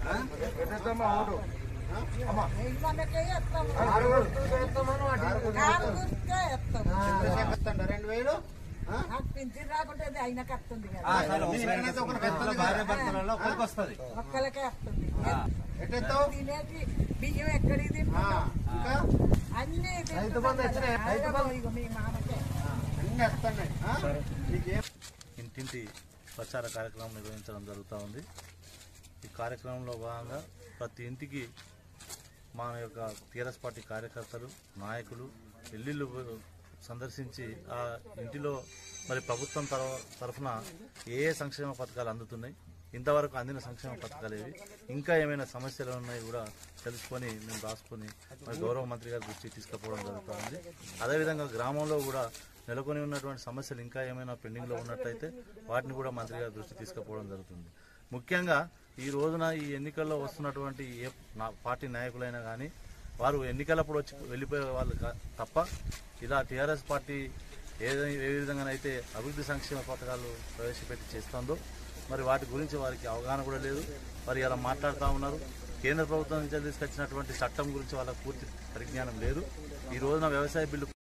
రెండు వేలు ఆ? పింఛన్ రాకుంటే అది అయినా కత్తుంది కదా ఆ, సరే, మీ ఒకసారి ఇంటికైతే ఒకరికి పెద్దల వస్తుంది భార్య కదా. భర్తలలో ఒకరికి వస్తుంది ఒక్కలకే వస్తుంది ఎట్టెత్తావు తినేటి బియ్యం ఎక్కడికి ఆ, తింటున్నాం ఇంకా అన్ని రైతు బంధు వచ్చినాయి, రైతు బంధు. ఇగో మీ మామకే అన్ని వస్తున్నాయి ఆ? నీకేం ఇంటింటి ప్రచార కార్యక్రమం నిర్వహించడం జరుగుతూ ఉంది ఈ కార్యక్రమంలో భాగంగా ప్రతి ఇంటికి మన యొక్క టీఆర్ఎస్ పార్టీ కార్యకర్తలు నాయకులు ఇల్లు సందర్శించి ఆ ఇంటిలో మరి ప్రభుత్వం తర- తరఫున ఏ ఏ సంక్షేమ పథకాలు అందుతున్నాయి ఇంతవరకు అందిన సంక్షేమ పథకాలు ఏవి ఇంకా ఏమైనా సమస్యలు ఉన్నాయి కూడా తెలుసుకొని మేము రాసుకొని మరి గౌరవ మంత్రి గారి దృష్టికి తీసుకుపోవడం జరుగుతూ ఉంది అదేవిధంగా గ్రామంలో కూడా నెలకొని ఉన్నటువంటి సమస్యలు ఇంకా ఏమైనా పెండింగ్లో ఉన్నట్టయితే వాటిని కూడా మంత్రి గారి దృష్టికి తీసుకుపోవడం జరుగుతుంది ముఖ్యంగా ఈ రోజున ఈ ఎన్నికల్లో వస్తున్నటువంటి ఏ నా పార్టీ నాయకులైనా కానీ వారు ఎన్నికలప్పుడు వచ్చి వెళ్ళిపోయే వాళ్ళు కా- తప్ప ఇలా టీఆర్ఎస్ పార్టీ ఏ ఏ విధంగానైతే అభివృద్ధి సంక్షేమ పథకాలు ప్రవేశపెట్టి చేస్తుందో మరి వాటి గురించి వారికి అవగాహన కూడా లేదు మరి ఇలా మాట్లాడుతూ ఉన్నారు కేంద్ర ప్రభుత్వం నుంచి తీసుకొచ్చినటువంటి చట్టం గురించి వాళ్ళకి పూర్తి పరిజ్ఞానం లేదు ఈ రోజున వ్యవసాయ బిల్లు